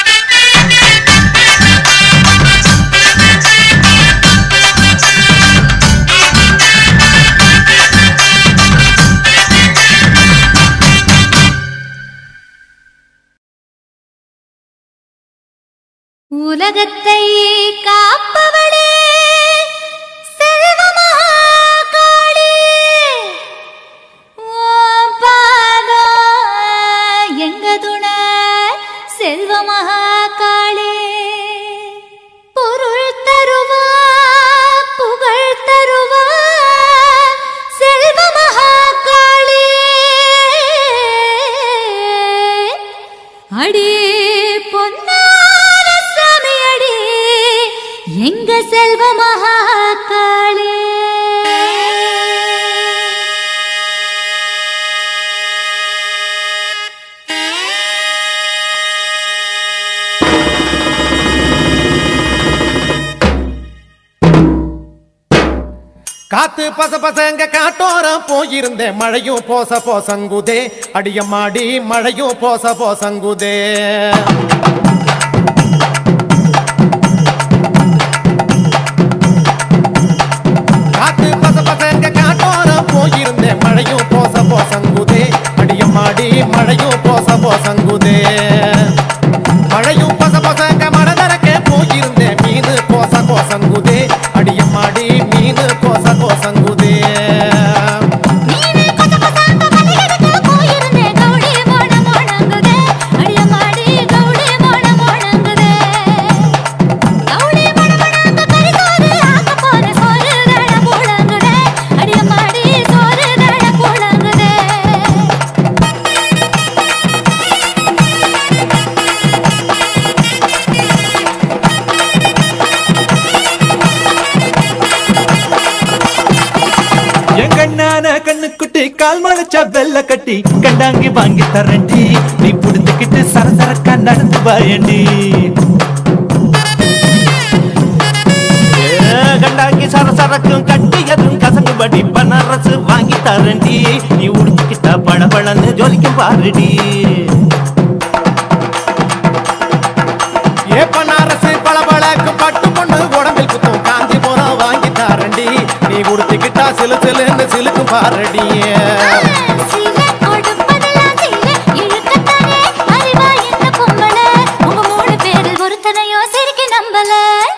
உலகத்தை காப்பவளே செல்வமகாகாளி உன் பாதம் எங்க துணை செல்வமகாகாளி பொருள் தருவா புகழ் தருவா செல்வமகாகாளி அடி பொன்னார சாமி அடி எங்க செல்வ மகாகாளே காத்து பச பசங்க காட்டோரம் போயிருந்தேன் மழையும் போச போசங்குதே அடியம்மாடி மழையும் போச போசங்குதே காத்து பச பசங்க காட்டோரம் போயிருந்தேன் மழையும் போச போசங்குதே அடியம்மாடி மழையும் போச போசங்குதே மழையும் பச பசங்க மனதரக்க போயிருந்தேன் மீன் கோச கோசங்குதே அடியம்மாடி மீன் கோச கோசங்குதே நீனே கொச கொசாங்க மல்லிகைக்கு போயிருந்தேன் கௌடி மோன மோனங்குதே அடியம்மாடி கௌடி மோன மோனங்குதே கௌடி மோன மோனங்க கரிசோறு ஆக்க போற சோறு தட போடங்குதே அடியம்மாடி சோறு தட போடங்குதே என் கண்ணான கண்ணுக்குட்டி கால் முளைச்சா வெள்ள கட்டி கண்டாங்கி வாங்கி தரண்டி நீ புடிச்சுக்கிட்டு சரசரக்கா நடந்து வாயண்டி ஏ, கண்டாங்கி சரசரக்கும் கட்டியதும் கசங்குபடி பனரசு வாங்கி தரண்டி நீ உடிச்சுக்கிட்டா பளபளன்னு ஜொலிக்கும் பாருடி ஏ பனாரசு பளபளக்கு பட்டு பொண்ணு உடம்பில் குத்தும் காஞ்சி போறோம் வாங்கி தாரண்டி நீ உடுத்திக்கிட்டா சிலு சிலுன்னு சிலுக்கும் பாரடி சீல கொடுப்பதெல்லாம் சீல இழுக்கத்தானே அறிவா என்ன பொம்பள உங்க மூணு பேரில் ஒருத்தனையோ சிரிக்க நம்பல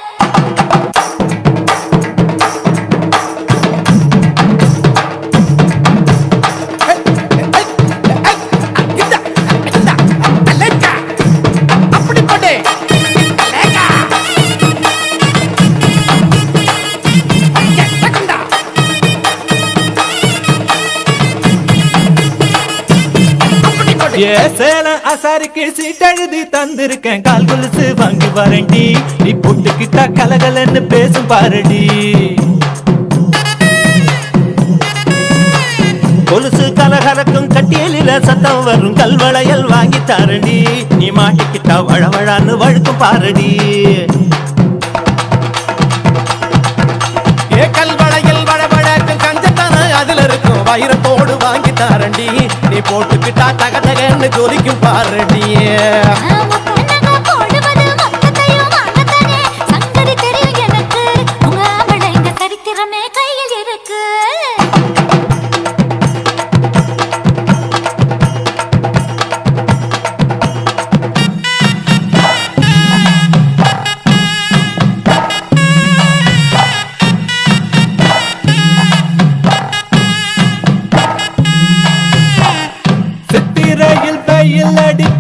அப்படி போட்டே ஏ சேலம் அசாருக்கு சீட்டழுதி தந்திருக்கேன் கால் கொலுசு வாங்கி வரண்டி நீ போட்டுக்கிட்டா கலகலன்னு பேசும் பாருடி கொலுசு கலகலக்கும் கட்டியலில சத்தம் வரும் கல்வளையல் வாங்கி தாரடி நீ மாட்டிக்கிட்டா வழவழான்னு வழுக்கும் பாருடி ஏ கல்வளையில் வளவழக்கும் கஞ்சத்தன அதுல இருக்கும் வைரத்தோடு வாங்கி தாரண்டி நீ போட்டுக்கிட்டா தக தகன்னு ஜொலிக்கும் பாரடி போடுவது மொத்தத்தையும் வாங்கத்தானே சங்கதி தெரியும் எனக்கு உங்க ஆம்பளைங்க சரித்திரமே கையில் இருக்கு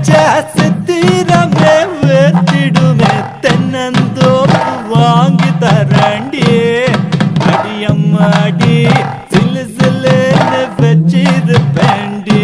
வச்சா சித்திரமே வேத்திடுமே தென்னந்தோப்பு வாங்கி தரண்டி அடியம்மாடி சிலு சிலுன்னு வச்சிருப்பேண்டி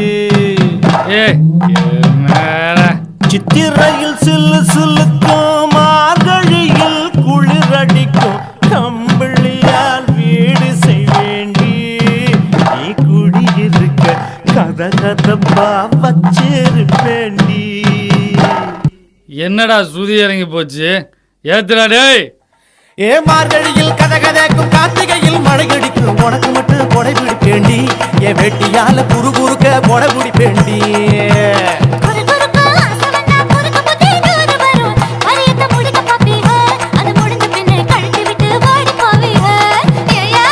சித்திரையில் சில்லு சில்லுக்கும் மார்கழியில் குளிரடிக்கும் கம்பிளியால் வீடு செய்வேண்டி நீ குடியிருக்க கத கதப்பா வச்சிருப்பேண்டி என்னடா சுதி இறங்கி போச்சு ஏத்துடா டேய் ஏ மார்கழியில் கதை கதைக்கும் கார்த்திகையில் மழை அடிக்கும் உனக்கு மட்டும் கொடை பிடிப்பேண்டி என் வெட்டியால குறு குறுக்க கொடை பிடிப்பேண்டி வரியத்தை முடிக்க பாப்பீங்க அது முடிஞ்ச பின்னே கழட்டி விட்டு ஓடி போவீங்க ஏய்யா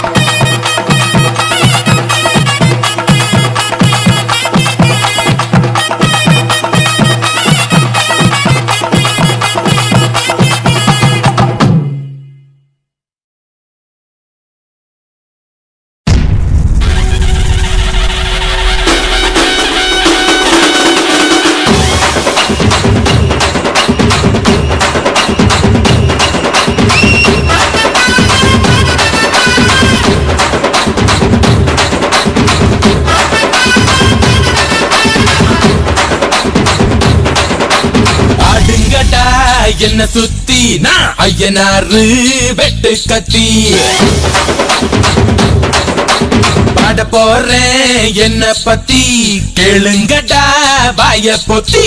ஆடுங்கடா என்ன சுத்தி நான் ஐயனாரு வெட்டு கத்தி பாட போறேன் என்ன பத்தி கேளுங்கடா வாய பொத்தி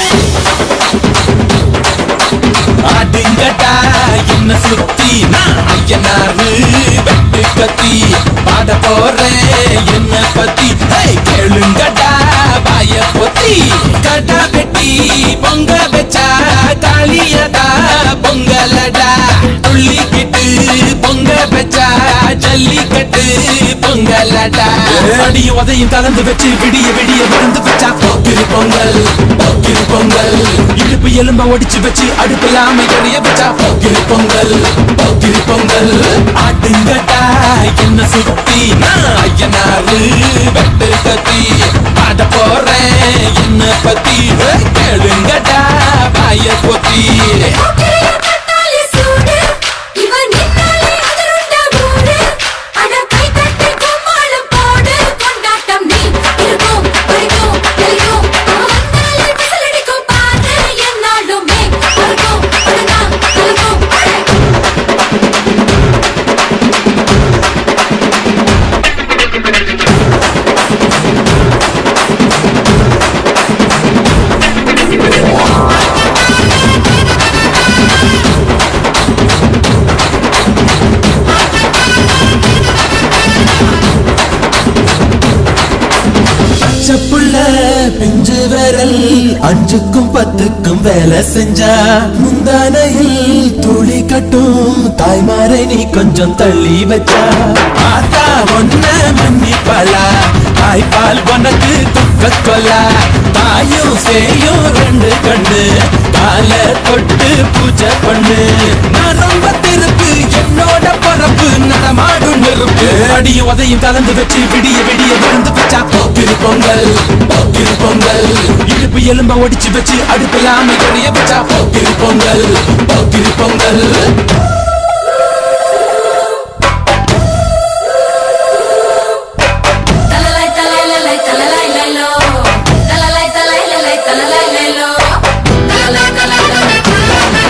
ஆடுங்கடா என்ன சுத்தி நான் ஐயனாரு வெட்டு கத்தி பாட போறேன் என்ன பத்தி ஹேய், கேளுங்கடா வாய பொத்தி கடா வெட்டி பொங்க வச்சா காளியதா பொங்கலடா துள்ளிக்கிட்டு பொங்க வச்சா ஜல்லிக்கட்டு பொங்கலடா அடி உதையும் கலந்து வச்சு விடிய விடிய விழுந்து வச்சா போக்கிரு பொங்கல் போக்கிரு பொங்கல் இடுப்பு எலும்ப ஒடிச்சு வச்சு அடுப்பில்லாம எறிய வச்சா போக்கிரு பொங்கல் போக்கிரு பொங்கல் ஆட்டுங்கட்டா என்ன சுத்தி நான் ஐயனாரு வெட்டு கத்தி பாட போறேன் என்ன பத்தி கேளுங்கடா வாய பொத்தி தக்காளி சூடு இவன் நின்னாலே அதிருண்ட ஊரு அட கை தட்டி கும்மாளம் போடு கொண்டாட்டம் நீ இருக்கும் வரைக்கும் எரியும் அவன் வந்தாலே விசிலடிக்கும் பாரு என்னாலுமே இருக்கும் அதுதான் கலக்கும் பச்சப்புள்ள பிஞ்சு விரல் அஞ்சுக்கும் பத்துக்கும் வேலை செஞ்சா முந்தானையில் துளி கட்டும் தாய்மாரை நீ கொஞ்சம் தள்ளி வச்சா ஆத்தா ஒன்ன மன்னிப்பலா தாய்ப்பால் உனக்கு துக்க கொல்லா தாயும் சேயும் ரெண்டு கண்ணு கால தொட்டு பூஜை பண்ணு நான் ரொம்ப திருப்பு என்னோட பரப்பு நடமாடும் நெருப்பு அடி உதையும் கலந்து வச்சு விடிய விடிய விழுந்து வச்சா போக்கிரு பொங்கல் போக்கிரு பொங்கல் இடுப்பு எலும்ப ஒடிச்சு வச்சு அடுப்பில்லாம எறிய வச்சா போக்கிரு பொங்கல் போக்கிரு பொங்கல் தலலை தலலை தலலை லைலோ தலலை தலலை தலலை லைலோ தலலை தலலை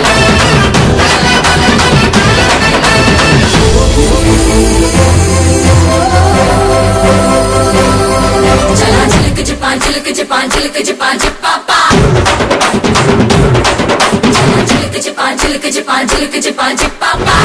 चला चिलक चिपा चिलक चिपा चिलक चिपा चिपापा चला चिलक चिपा चिलक चिपा चिलक चिपा चिपापा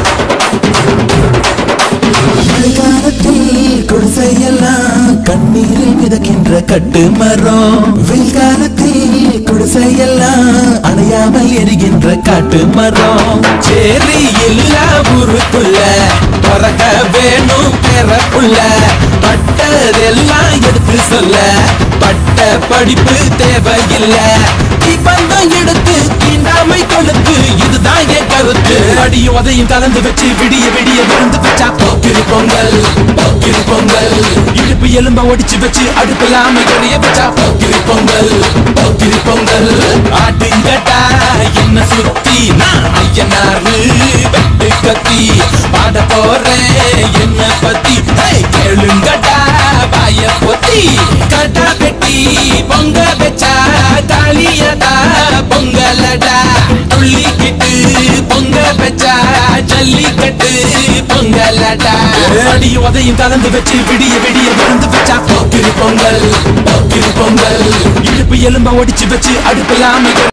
மழைக்காலத்தில் குடிசையெல்லாம் கண்ணீரில் மிதக்கின்ற கட்டு மரம் வெயில்காலத்தில் குடிசையெல்லாம் அணையாமல் எரிகின்ற காட்டு மரம் சேரி இல்லா ஊருக்குள்ள பிறக்க வேணும் பிறப்புள்ள பட்டதெல்லாம் எடுத்து சொல்ல பட்ட படிப்பு தேவையில்லை பந்தம் எடுத்து தீண்டாமை கொழுத்து இதுதான் என் கருத்து அடி உதையும் கலந்து வச்சு விடிய விடிய விழுந்து வச்சா போக்கிரு பொங்கல் போக்கிரு பொங்கல் இடுப்பு எலும்ப ஒடிச்சு வச்சு அடுப்பில்லாம எறிய வச்சா போக்கிரு பொங்கல் போக்கிரி பொங்கல் ஆட்டுங்கட்டா என்ன சுத்தி நான் ஐயனாரு வெட்டு கத்தி பாட போறேன் என்ன பத்தி ஹே, கேளுங்கடா வாய பொத்தி கட்டா பெட்டி பொங்க வச்சா தாலியடா பொங்கலடா துள்ளிக்கிட்டு பொங்க வச்சா ஜல்லிக்கட்டு பொங்கலடா அடியும் உதையும் கலந்து வச்சு விடிய விடிய விழுந்து வச்சா போக்கிரி பொங்கல் போக்கிரி பொங்கல் இடுப்பு எலும்ப ஒடிச்சு வச்சு அடுப்பில்லாம